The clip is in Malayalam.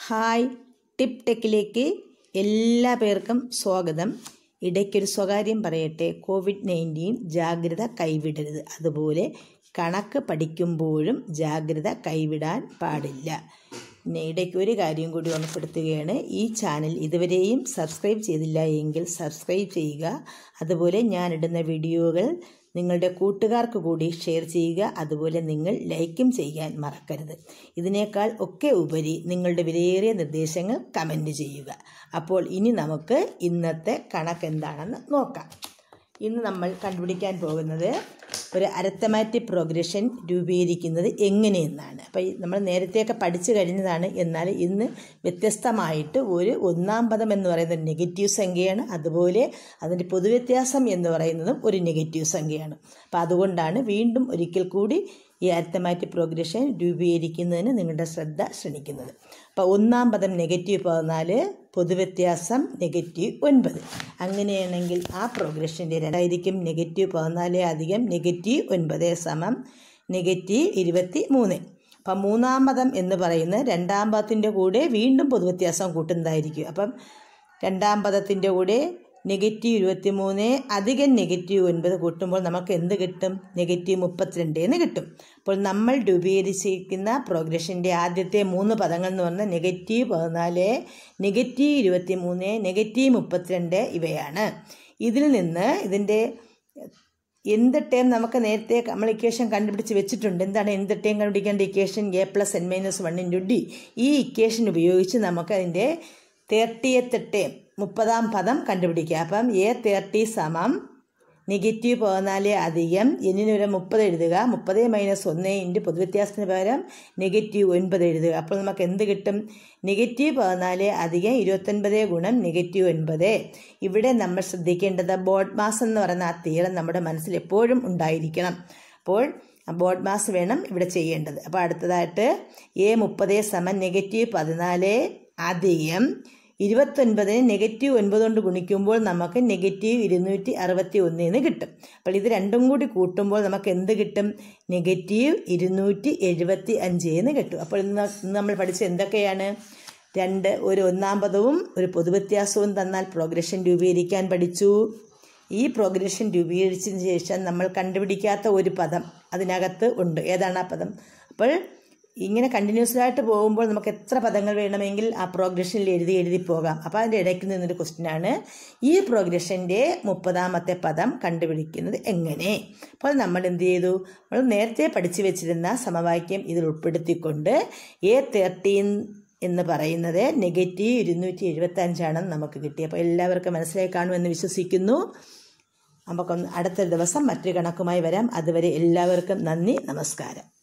ഹായ് ടിപ്പ് ടെക്കിലേക്ക് എല്ലാ പേർക്കും സ്വാഗതം ഇടയ്ക്കൊരു സ്വകാര്യം പറയട്ടെ കോവിഡ് നയൻറ്റീൻ ജാഗ്രത കൈവിടരുത് അതുപോലെ കണക്ക് പഠിക്കുമ്പോഴും ജാഗ്രത കൈവിടാൻ പാടില്ല പിന്നെ ഇടയ്ക്ക് ഒരു കാര്യം കൂടി ഓർമ്മപ്പെടുത്തുകയാണ് ഈ ചാനൽ ഇതുവരെയും സബ്സ്ക്രൈബ് ചെയ്തില്ല എങ്കിൽ സബ്സ്ക്രൈബ് ചെയ്യുക അതുപോലെ ഞാനിടുന്ന വീഡിയോകൾ നിങ്ങളുടെ കൂട്ടുകാർക്ക് കൂടി ഷെയർ ചെയ്യുക അതുപോലെ നിങ്ങൾ ലൈക്കും ചെയ്യാൻ മറക്കരുത് ഇതിനേക്കാൾ ഒക്കെ ഉപരി നിങ്ങളുടെ വിലയേറിയ നിർദ്ദേശങ്ങൾ കമൻറ്റ് ചെയ്യുക അപ്പോൾ ഇനി നമുക്ക് ഇന്നത്തെ കണക്ക് എന്താണെന്ന് നോക്കാം ഇന്ന് നമ്മൾ കണ്ടുപിടിക്കാൻ പോകുന്നത് ഒരു അരത്തമാറ്റിക് പ്രോഗ്രഷൻ രൂപീകരിക്കുന്നത് എങ്ങനെയെന്നാണ് അപ്പോൾ ഈ നമ്മൾ നേരത്തെയൊക്കെ പഠിച്ചു കഴിഞ്ഞതാണ് എന്നാൽ ഇന്ന് വ്യത്യസ്തമായിട്ട് ഒരു ഒന്നാം പദം എന്ന് പറയുന്നത് നെഗറ്റീവ് സംഖ്യയാണ് അതുപോലെ അതിൻ്റെ പൊതുവ്യത്യാസം എന്ന് പറയുന്നതും ഒരു നെഗറ്റീവ് സംഖ്യയാണ് അപ്പോൾ അതുകൊണ്ടാണ് വീണ്ടും ഒരിക്കൽ കൂടി ഈ അരത്തമാറ്റിക് പ്രോഗ്രഷൻ രൂപീകരിക്കുന്നതിന് നിങ്ങളുടെ ശ്രദ്ധ ക്ഷണിക്കുന്നത് അപ്പോൾ ഒന്നാം പദം നെഗറ്റീവ് പതിനാല് പൊതുവ്യത്യാസം നെഗറ്റീവ് ഒൻപത് അങ്ങനെയാണെങ്കിൽ ആ പ്രോഗ്രഷൻ്റെ രണ്ടായിരിക്കും നെഗറ്റീവ് പതിനാല് അധികം നെഗറ്റീവ് ഒൻപത് സമം നെഗറ്റീവ് ഇരുപത്തി മൂന്ന് അപ്പം മൂന്നാം പദം എന്ന് പറയുന്ന രണ്ടാം പദത്തിൻ്റെ കൂടെ വീണ്ടും പൊതുവ്യത്യാസം കൂട്ടുന്നതായിരിക്കും അപ്പം രണ്ടാം പദത്തിൻ്റെ കൂടെ നെഗറ്റീവ് ഇരുപത്തി മൂന്ന് അധികം നെഗറ്റീവ് ഒൻപത് കൂട്ടുമ്പോൾ നമുക്ക് എന്ത് കിട്ടും നെഗറ്റീവ് മുപ്പത്തിരണ്ട് എന്ന് കിട്ടും അപ്പോൾ നമ്മൾ രൂപീകരിച്ചിരിക്കുന്ന പ്രോഗ്രഷൻ്റെ ആദ്യത്തെ മൂന്ന് പദങ്ങൾ എന്ന് പറഞ്ഞാൽ നെഗറ്റീവ് പതിനാല് നെഗറ്റീവ് ഇരുപത്തി മൂന്ന് നെഗറ്റീവ് മുപ്പത്തിരണ്ട് ഇവയാണ് ഇതിൽ നിന്ന് ഇതിൻ്റെ എന്ത് ടേം നമുക്ക് നേരത്തെ നമ്മൾ ഇക്വേഷൻ കണ്ടുപിടിച്ച് വെച്ചിട്ടുണ്ട് എന്താണ് എന്ത് ടേം കണ്ടുപിടിക്കേണ്ട equation A plus N minus one into D ഈ ഇക്വേഷൻ ഉപയോഗിച്ച് നമുക്ക് അതിൻ്റെ തേർട്ടിയത്ത് ടേം മുപ്പതാം പദം കണ്ടുപിടിക്കുക അപ്പം എ തേർട്ടി സമം നെഗറ്റീവ് പതിനാല് അധികം എന്നിന് വരെ മുപ്പത് എഴുതുക മുപ്പത് മൈനസ് ഒന്ന് ഇൻറ്റു പൊതുവ്യത്യാസത്തിന് പകരം നെഗറ്റീവ് ഒൻപത് എഴുതുക അപ്പോൾ നമുക്ക് എന്ത് കിട്ടും നെഗറ്റീവ് പതിനാല് അധികം ഇരുപത്തൊൻപത് ഗുണം നെഗറ്റീവ് ഒൻപത് ഇവിടെ നമ്മൾ ശ്രദ്ധിക്കേണ്ടത് ബോഡ് മാസ് എന്ന് പറയുന്ന ആ തീരം നമ്മുടെ മനസ്സിൽ എപ്പോഴും ഉണ്ടായിരിക്കണം അപ്പോൾ ബോഡ് മാസ് വേണം ഇവിടെ ചെയ്യേണ്ടത് അപ്പോൾ അടുത്തതായിട്ട് എ മുപ്പത് സമം നെഗറ്റീവ് പതിനാല് അധികം ഇരുപത്തൊൻപതിന് നെഗറ്റീവ് ഒൻപത് കൊണ്ട് ഗുണിക്കുമ്പോൾ നമുക്ക് നെഗറ്റീവ് ഇരുന്നൂറ്റി അറുപത്തി ഒന്നിന്ന് കിട്ടും അപ്പോൾ ഇത് രണ്ടും കൂടി കൂട്ടുമ്പോൾ നമുക്ക് എന്ത് കിട്ടും നെഗറ്റീവ് ഇരുന്നൂറ്റി എഴുപത്തി അഞ്ച് എന്ന് കിട്ടും അപ്പോൾ ഇന്ന് ഇന്ന് നമ്മൾ പഠിച്ച എന്തൊക്കെയാണ് രണ്ട് ഒരു ഒന്നാം പദവും ഒരു പൊതുവ്യത്യാസവും തന്നാൽ പ്രോഗ്രഷൻ രൂപീകരിക്കാൻ പഠിച്ചു ഈ പ്രോഗ്രഷൻ രൂപീകരിച്ചതിന് ശേഷം നമ്മൾ കണ്ടുപിടിക്കാത്ത ഒരു പദം അതിനകത്ത് ഉണ്ട് ഏതാണ് ആ പദം അപ്പോൾ ഇങ്ങനെ കണ്ടിന്യൂസ്ലായിട്ട് പോകുമ്പോൾ നമുക്ക് എത്ര പദങ്ങൾ വേണമെങ്കിൽ ആ പ്രോഗ്രഷനിൽ എഴുതി എഴുതി പോകാം അപ്പോൾ അതിൻ്റെ ഇടയ്ക്ക് നിന്നൊരു ക്വസ്റ്റ്യനാണ് ഈ പ്രോഗ്രഷൻ്റെ മുപ്പതാമത്തെ പദം കണ്ടുപിടിക്കുന്നത് എങ്ങനെ അപ്പോൾ നമ്മൾ എന്ത് ചെയ്തു നമ്മൾ നേരത്തെ പഠിച്ചു വെച്ചിരുന്ന സമവാക്യം ഇതിൽ ഉൾപ്പെടുത്തിക്കൊണ്ട് എ തേർട്ടീൻ എന്ന് പറയുന്നത് നെഗറ്റീവ് ഇരുന്നൂറ്റി എഴുപത്തഞ്ചാണെന്ന് നമുക്ക് കിട്ടി അപ്പോൾ എല്ലാവർക്കും മനസ്സിലായി കാണുമെന്ന് വിശ്വസിക്കുന്നു നമുക്കൊന്ന് അടുത്തൊരു ദിവസം മറ്റൊരു കണക്കുമായി വരാം അതുവരെ എല്ലാവർക്കും നന്ദി നമസ്കാരം